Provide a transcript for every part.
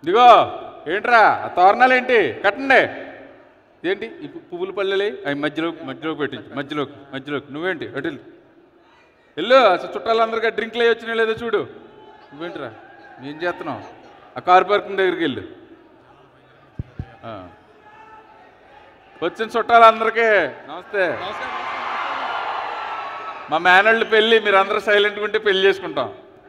ఇదిగో ఏంట్రా ఆ తోరణాలు ఏంటి కట్టండి ఏంటి ఈ పు- పువ్వుల పల్లెలు అవి మధ్యలో మధ్యలోకి పెట్టించు మధ్యలోకి మధ్యలోకి నువ్వేంటి అటు వెళ్ళు. వెళ్ళు అసలు చుట్టాలందరికీ డ్రింక్లు అయ్యి వచ్చినాయి లేదో చూడు నువ్వేంట్రా ఏం చేస్తున్నావు ఆ కార్ పార్కింగ్ దగ్గరికి వెళ్ళు ఆ. వచ్చిన చుట్టాలందరికీ నమస్తే మా మేనళ్ళు పెళ్ళి మీరు అందరూ సైలెంట్గా ఉంటే పెళ్లి చేసుకుంటాం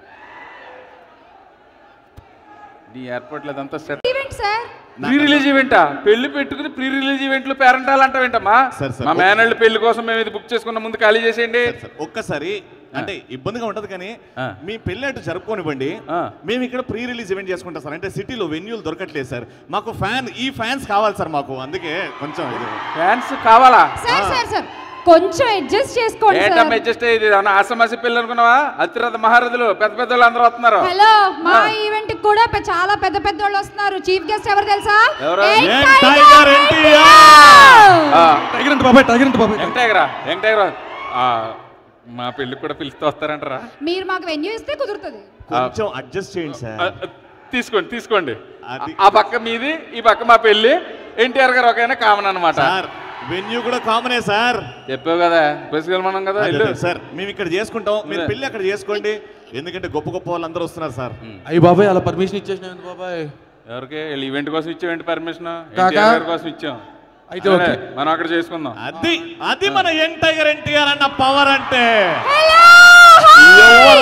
నీ ఏర్పాట్లు అదంతా set event sir pre release ఈవెంటా పెళ్లి పెట్టుకుని ప్రీ రిలీజ్ ఈవెంట్లు పేరెంటాలు అంటావేంటమ్మా సార్, సార్, మా ఓకే. మేనళ్ళు పెళ్లి కోసం మేము ఇది బుక్ చేసుకున్న ముందు ఖాళీ చేసేయండి సార్, ఒక్కసారి అంటే ఇబ్బందిగా ఉంటది కానీ ఆ. మీ పెళ్లి అటు జరుపుకోనివ్వండి ఆ. మేము ఇక్కడ ప్రీ రిలీజ్ ఈవెంట్ చేసుకుంటాం సార్ అంటే సిటీలో వెన్యూలు దొరకట్లేదు సార్ మాకు ఫ్యాన్ ఈ ఫ్యాన్స్ కావాలి సార్ మాకు అందుకే కొంచెం ఇది ఫ్యాన్స్ కావాలా సార్ సార్ సార్ కొంచెం అడ్జస్ట్ చేసుకోండి సార్ ఏంటమ్మా అడ్జస్ట్ అయ్యేది ఏమన్నా ఆసమాసి పెళ్ళి అనుకున్నావా అతిరథ మహారథులు పెద్ద పెద్ద వాళ్ళు అందరూ వస్తున్నారు హలో మా ఈవెంట్ కి కూడా పె- చాలా పెద్ద పెద్ద వాళ్ళు వస్తున్నారు చీఫ్ గెస్ట్ ఎవరు తెలుసా ఎవరు? Young young tiger tiger NTR. ఆ, టైగర్ అంటే బాబాయ్ టైగర్ అంటే బాబాయ్ వెంకటేగరా వెంకటేగరా ఆ, మా పెళ్ళికి కూడా పిలుస్తూ వస్తారంటారా మీరు మాకు వెన్యూ ఇస్తే కుదురుతుంది కొంచెం అడ్జస్ట్ చేయండి ఆ, సార్ తీసుకోండి తీసుకోండి అది- ఆ పక్క మీది ఈ పక్క మా పెళ్ళి ఎన్టీఆర్ గారు ఒకైనా కామన్ అనమాట సార్ వెన్యూ కూడా కామనే సార్ చెప్పావు కదా బేసికల్ మనం కదా అదే, ఇల్లు అదే, సార్ మేము ఇక్కడ చేసుకుంటాం మీరు అదే. పెళ్లి అక్కడ చేసుకోండి ఎందుకంటే గొప్ప గొప్ప వాళ్ళందరూ వస్తున్నారు సార్ అయ్యి బాబాయ్ అలా పర్మిషన్ ఇచ్చేసిన బాబాయ్ ఎవరికి వీళ్ళు ఈవెంట్ కోసం ఇచ్చాం పర్మిషన్ కాకా. ఎన్టీఆర్ గారి కోసం ఇచ్చాం అయితే సరే, ఓకే. మనం అక్కడ చేసుకుందాం అది అది మన యంగ్ టైగర్ ఎన్టీఆర్ అన్న పవర్ అంటే హలో